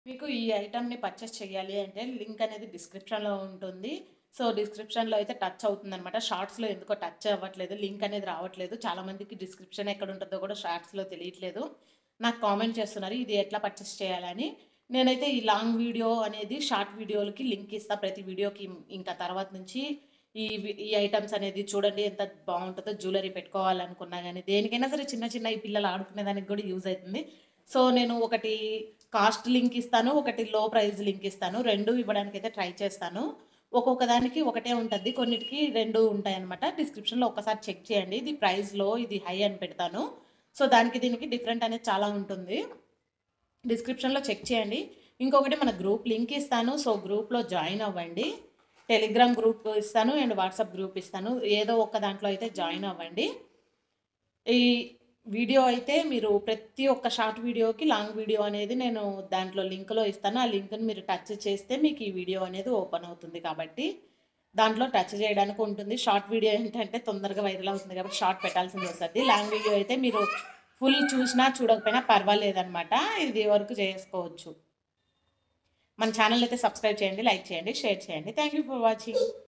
మీకు ఈ ఐటెంని పర్చేస్ చేయాలి అంటే లింక్ అనేది డిస్క్రిప్షన్‌లో ఉంటుంది. సో, డిస్క్రిప్షన్‌లో అయితే టచ్ అవుతుందనమాట. షార్ట్స్‌లో ఎందుకో టచ్ అవ్వట్లేదు. లింక్ అనేది రావట్లేదు. చాలామందికి డిస్క్రిప్షన్ ఎక్కడుంటదో కూడా షార్ట్స్‌లో తెలియట్లేదు. నాకు కామెంట్ చేస్తున్నారు. ఇది ఎట్లా పర్చేస్ చేయాలని. నేనైతే ఈ లాంగ్ వీడియో అనేది షార్ట్ వీడియోలకి లింక్ ఇస్తా. ప్రతి వీడియోకి ఇంకా తర్వాత నుంచి ఈ వి ఈ ఐటెమ్స్ అనేది చూడండి ఎంత బావుంటదో జ్యువెల్లరీ పెట్టుకోవాలనుకున్నా గానీ, దేనికైనా సరే చిన్న చిన్నయి పిల్లలు ఆడుకునే దానికి కూడా యూజ్ అయితుంది. సో, నేను ఒకటి కాస్ట్ లింక్ ఇస్తాను. ఒకటి లో ప్రైస్ లింక్ ఇస్తాను. 2 ఇవ్వడానికైతే ట్రై చేస్తాను. ఒక్కొక్క దానికి ఒకటే ఉంటది. కొన్నిటికి 2 ఉంటాయన్నమాట. డిస్క్రిప్షన్‌లో ఒక్కసారి చెక్ చేయండి. ఇది ప్రైస్ లో, ఇది హై అని పెడతాను. సో, దానికి దీనికి డిఫరెంట్ అనేది చాలా ఉంటుంది. డిస్క్రిప్షన్‌లో చెక్ చేయండి. ఇంకొకటి మన గ్రూప్ లింక్ ఇస్తాను. సో, గ్రూప్‌లో జాయిన్ అవ్వండి. టెలిగ్రామ్ గ్రూప్ ఇస్తాను అండ్ వాట్సాప్ గ్రూప్ ఇస్తాను. ఏదో ఒక్క దాంట్లో అయితే జాయిన్ అవ్వండి. ఈ వీడియో అయితే మీరు ప్రతి ఒక్క షార్ట్ వీడియోకి లాంగ్ వీడియో అనేది నేను దాంట్లో లింక్‌లో ఇస్తాను. ఆ లింక్‌ని మీరు టచ్ చేస్తే మీకు ఈ వీడియో అనేది ఓపెన్ అవుతుంది కాబట్టి, దాంట్లో టచ్ చేయడానికి ఉంటుంది. షార్ట్ వీడియో ఏంటంటే తొందరగా వైరల్ అవుతుంది కాబట్టి షార్ట్ పెట్టాల్సింది వస్తది. లాంగ్ వీడియో అయితే మీరు ఫుల్ చూసినా, చూడకపోయినా పర్వాలేదనమాట. ఇది వరకు చేసుకోవచ్చు. మన ఛానెల్ అయితే సబ్స్క్రైబ్ చేయండి, లైక్ చేయండి, షేర్ చేయండి. Thank you for watching.